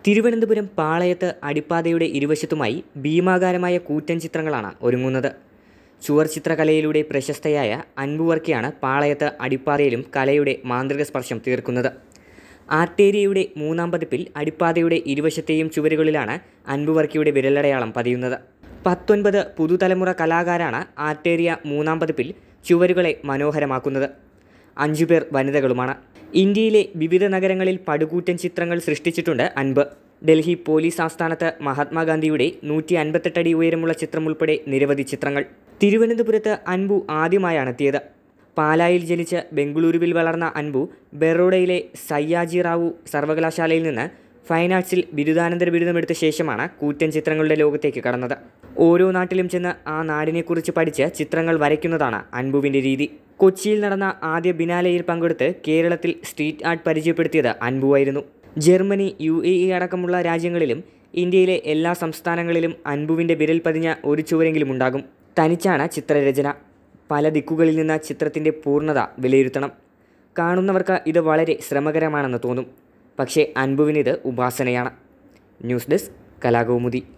തിരുവനന്തപുരം പാളയത്ത് അടിപ്പാതയുടെ ഇരുവശത്തുമായി ഭീമാകാരമായ കൂറ്റൻ ചിത്രങ്ങളാണ് ഒരുങ്ങുന്നത് ചുവർ ചിത്രകലയിലൂടെ പ്രശസ്തയായ അൻപു വർക്കിയാണ് പാളയത്ത് അടിപ്പാതയിലും കലയുടെ മാന്ത്രിക സ്പർശം തീർക്കുന്നത് ആർട്ടേരിയയുടെ മൂന്നാം പതിപ്പിൽ അടിപ്പാതയുടെ ഇരുവശത്തെയും ചുവരുകളിലാണ് അൻപു വർക്കിയുടെ വിരലടയാളം പതിയുന്നത് പത്തൊൻപത് പുതുതലമുറ കലാകാരാണ് ആർട്ടേരിയ മൂന്നാം പതിപ്പിൽ ചുവരുകളെ മനോഹരമാക്കുന്നത് അഞ്ചുപേർ വനിതകളുമാണ് ഇന്ത്യയിലെ വിവിധ നഗരങ്ങളിൽ പടുകൂറ്റൻ ചിത്രങ്ങൾ സൃഷ്ടിച്ചിട്ടുണ്ട് അൻപ് ഡൽഹി പോലീസ് ആസ്ഥാനത്ത് മഹാത്മാഗാന്ധിയുടെ നൂറ്റി അൻപത്തെട്ടടി ഉയരമുള്ള ചിത്രം ഉൾപ്പെടെ നിരവധി ചിത്രങ്ങൾ തിരുവനന്തപുരത്ത് അൻപു ആദ്യമായാണ് എത്തിയത് പാലായിൽ ജനിച്ച് ബംഗളൂരുവിൽ വളർന്ന അൻപു ബെറോഡയിലെ സയ്യാജി റാവു സർവകലാശാലയിൽ നിന്ന് ഫൈൻ ആർട്സിൽ ബിരുദാനന്തര ബിരുദമെടുത്ത ശേഷമാണ് കൂറ്റൻ ചിത്രങ്ങളുടെ ലോകത്തേക്ക് കടന്നത് ഓരോ നാട്ടിലും ചെന്ന് ആ നാടിനെക്കുറിച്ച് പഠിച്ച് ചിത്രങ്ങൾ വരയ്ക്കുന്നതാണ് അൻപുവിൻ്റെ രീതി കൊച്ചിയിൽ നടന്ന ആദ്യ ബിനാലയിൽ പങ്കെടുത്ത് കേരളത്തിൽ സ്ട്രീറ്റ് ആർട്ട് പരിചയപ്പെടുത്തിയത് അൻപുവായിരുന്നു ജർമ്മനി യു എ ഇ അടക്കമുള്ള രാജ്യങ്ങളിലും ഇന്ത്യയിലെ എല്ലാ സംസ്ഥാനങ്ങളിലും അൻപുവിൻ്റെ വിരൽ പതിഞ്ഞ ഒരു ചുവരെങ്കിലും ഉണ്ടാകും തനിച്ചാണ് ചിത്രരചന പല ദിക്കുകളിൽ നിന്ന് ചിത്രത്തിൻ്റെ പൂർണ്ണത വിലയിരുത്തണം കാണുന്നവർക്ക് ഇത് വളരെ ശ്രമകരമാണെന്ന് തോന്നും പക്ഷേ അൻപുവിനിത് ഉപാസനയാണ് ന്യൂസ് ഡെസ്ക് കലാകൗമുദി